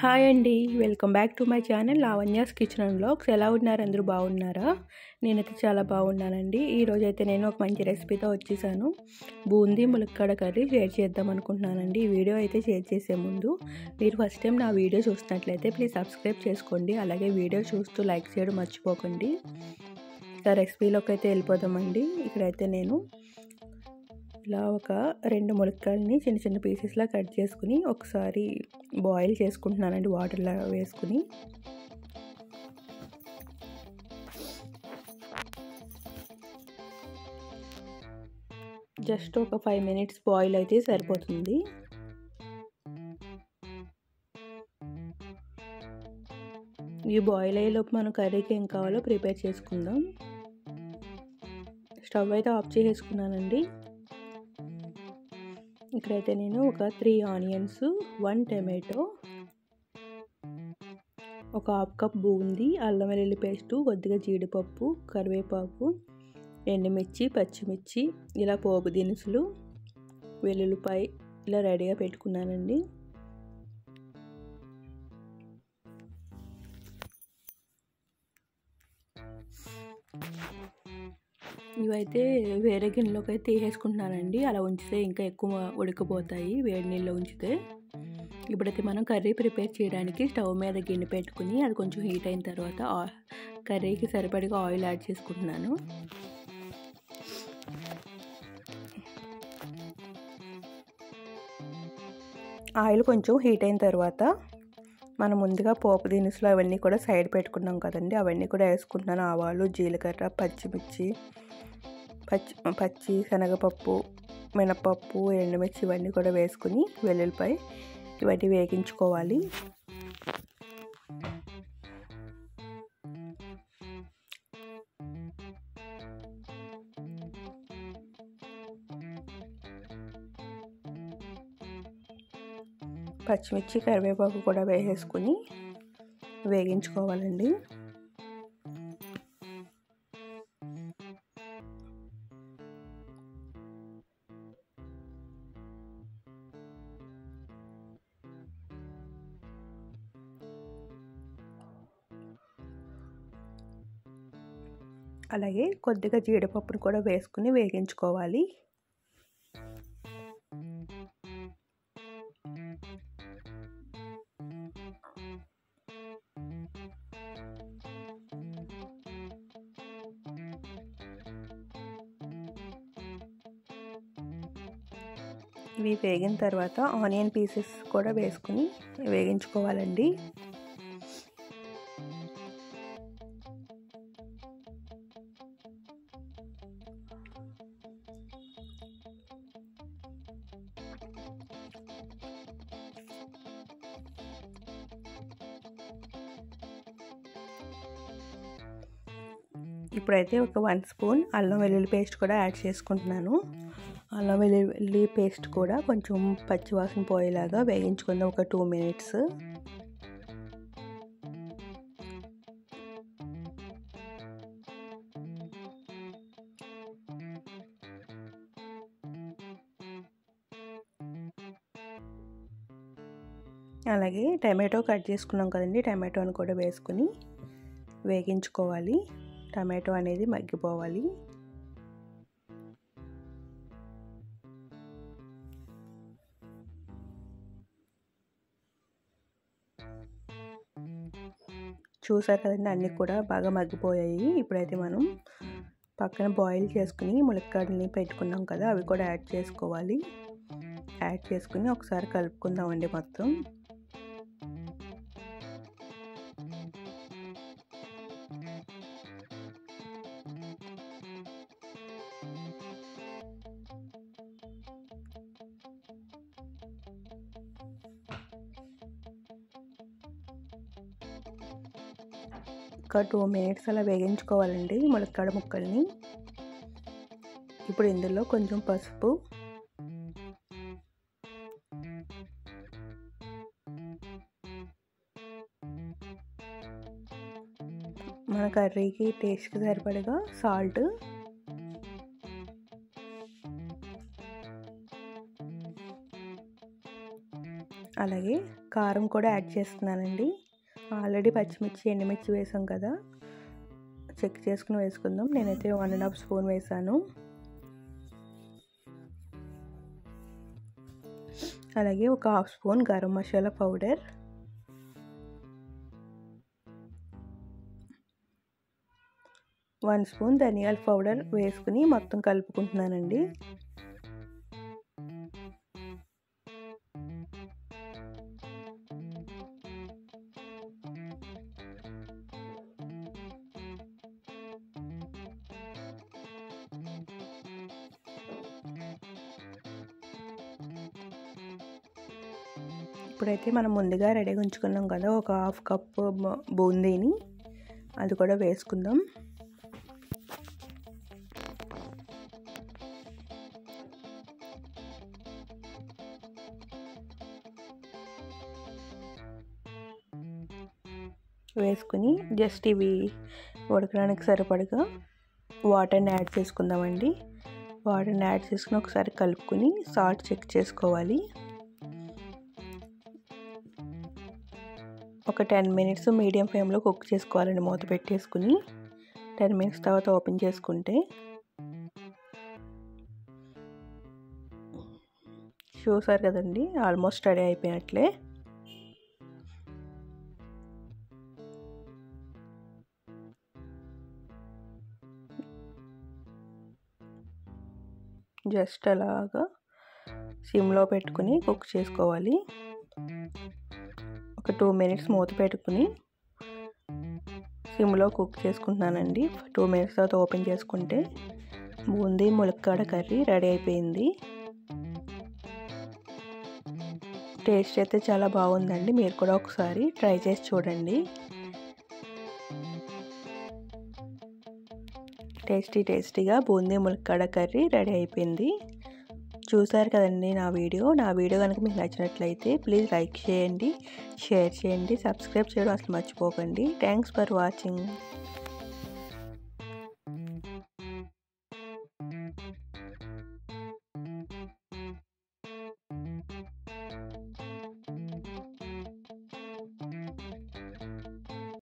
hi అండి welcome back to my channel Lavanya's kitchen and blogs ఎలా ఉన్నారు అందరూ బాగున్నారా నేనైతే చాలా బాగున్నానండి ఈరోజు అయితే నేను ఒక మంచి రెసిపీతో వచ్చేసాను బూందీ ములక్కాడ కర్రీ షేర్ చేద్దాం అనుకుంటున్నానండి ఈ వీడియో అయితే షేర్ చేసే ముందు మీరు ఫస్ట్ టైం నా వీడియో చూసినట్లయితే ప్లీజ్ సబ్స్క్రైబ్ చేసుకోండి అలాగే వీడియో చూస్తూ లైక్ చేయడం మర్చిపోకండి ఇక రెసిపీలోకి అయితే వెళ్ళిపోదామండి ఇక్కడైతే నేను ఇలా ఒక రెండు ములక్కాయలని చిన్న చిన్న పీసెస్లా కట్ చేసుకుని ఒకసారి బాయిల్ చేసుకుంటున్నానండి వాటర్లో వేసుకుని జస్ట్ ఒక ఫైవ్ మినిట్స్ బాయిల్ అయితే సరిపోతుంది ఈ బాయిల్ అయ్యేలోపు మనం కర్రీకి ఏం కావాలో ప్రిపేర్ చేసుకుందాం స్టవ్ అయితే ఆఫ్ చేసేసుకున్నానండి ఇక్కడైతే నేను ఒక త్రీ ఆనియన్స్ వన్ టమాటో ఒక హాఫ్ కప్ బూందీ అల్లం వెల్లుల్లి పేస్టు కొద్దిగా జీడిపప్పు కరివేపాకు ఎండుమిర్చి పచ్చిమిర్చి ఇలా పోపు దినుసులు వెల్లుల్లిపాయ ఇలా రెడీగా పెట్టుకున్నానండి ఇవైతే వేరే గిన్నెలోకి అయితే తీసేసుకుంటున్నానండి అలా ఉంచితే ఇంకా ఎక్కువ ఉడకపోతాయి వేడి నీళ్ళలో ఉంచితే ఇప్పుడైతే మనం కర్రీ ప్రిపేర్ చేయడానికి స్టవ్ మీద గిన్నె పెట్టుకుని అది కొంచెం హీట్ అయిన తర్వాత కర్రీకి సరిపడిగా ఆయిల్ యాడ్ చేసుకుంటున్నాను ఆయిల్ కొంచెం హీట్ అయిన తర్వాత మనం ముందుగా పోపు దినుసులు అవన్నీ కూడా సైడ్ పెట్టుకున్నాం కదండి అవన్నీ కూడా వేసుకుంటున్నాను ఆవాలు జీలకర్ర పచ్చిమిర్చి పచ్చి పచ్చి శనగపప్పు మినపప్పు ఎండుమిర్చి ఇవన్నీ కూడా వేసుకుని వెల్లుల్లిపై ఇవన్నీ వేగించుకోవాలి పచ్చిమిర్చి కరివేపాకు కూడా వేసేసుకుని వేగించుకోవాలండి అలాగే కొద్దిగా జీడిపప్పును కూడా వేసుకుని వేగించుకోవాలి ఇవి వేగిన తర్వాత ఆనియన్ పీసెస్ కూడా వేసుకుని వేగించుకోవాలండి ఇప్పుడైతే ఒక వన్ స్పూన్ అల్లం వెల్లుల్లి పేస్ట్ కూడా యాడ్ చేసుకుంటున్నాను అల్లం వెల్లుల్లి పేస్ట్ కూడా కొంచెం పచ్చివాసన పోయేలాగా వేగించుకుందాం ఒక టూ మినిట్స్ అలాగే టమాటో కట్ చేసుకున్నాం కదండి టమాటోని కూడా వేసుకుని వేగించుకోవాలి టమాటో అనేది మగ్గిపోవాలి చూసారు కదండి అన్నీ కూడా బాగా మగ్గిపోయాయి ఇప్పుడైతే మనం పక్కన బాయిల్ చేసుకుని ములక్కాడని పెట్టుకున్నాం కదా అవి కూడా యాడ్ చేసుకోవాలి యాడ్ చేసుకుని ఒకసారి కలుపుకుందామండి మొత్తం ఒక టూ మినిట్స్ అలా వేగించుకోవాలండి ములక్కాడ ముక్కల్ని ఇప్పుడు ఇందులో కొంచెం పసుపు మన కర్రీకి టేస్ట్కి సరిపడగా సాల్ట్ అలాగే కారం కూడా యాడ్ చేస్తున్నానండి ఆల్రెడీ పచ్చిమిర్చి ఎండుమిర్చి వేసాం కదా చెక్ చేసుకుని వేసుకుందాం నేనైతే వన్ అండ్ హాఫ్ స్పూన్ వేసాను అలాగే ఒక half spoon garam masala powder one spoon ధనియాల పౌడర్ వేసుకుని మొత్తం కలుపుకుంటున్నానండి ఇప్పుడైతే మనం ముందుగా రెడీగా ఉంచుకున్నాం కదా ఒక హాఫ్ కప్ బూందీని అది కూడా వేసుకుందాం వేసుకుని జస్ట్ ఇవి ఉడకడానికి సరిపడగా వాటర్ని యాడ్ చేసుకుందామండి వాటర్ని యాడ్ చేసుకుని ఒకసారి కలుపుకొని సాల్ట్ చెక్ చేసుకోవాలి ఒక టెన్ మినిట్స్ మీడియం ఫ్లేమ్లో కుక్ చేసుకోవాలండి మూత పెట్టేసుకుని టెన్ మినిట్స్ తర్వాత ఓపెన్ చేసుకుంటే చూసారు కదండి ఆల్మోస్ట్ రెడీ అయిపోయినట్లే జస్ట్ అలాగా సిమ్లో పెట్టుకుని కుక్ చేసుకోవాలి ఒక టూ మినిట్స్ మూత పెట్టుకుని సిమ్లో కుక్ చేసుకుంటున్నానండి టూ మినిట్స్ తర్వాత ఓపెన్ చేసుకుంటే బూందీ ములక్కాడ కర్రీ రెడీ అయిపోయింది టేస్ట్ అయితే చాలా బాగుందండి మీరు కూడా ఒకసారి ట్రై చేసి చూడండి టేస్టీ టేస్టీగా బూందీ ములక్కాడ కర్రీ రెడీ అయిపోయింది చూసారు కదండి నా వీడియో నా వీడియో కనుక మీకు నచ్చినట్లయితే ప్లీజ్ లైక్ చేయండి షేర్ చేయండి సబ్స్క్రైబ్ చేయడం అసలు మర్చిపోకండి థ్యాంక్స్ ఫర్ వాచింగ్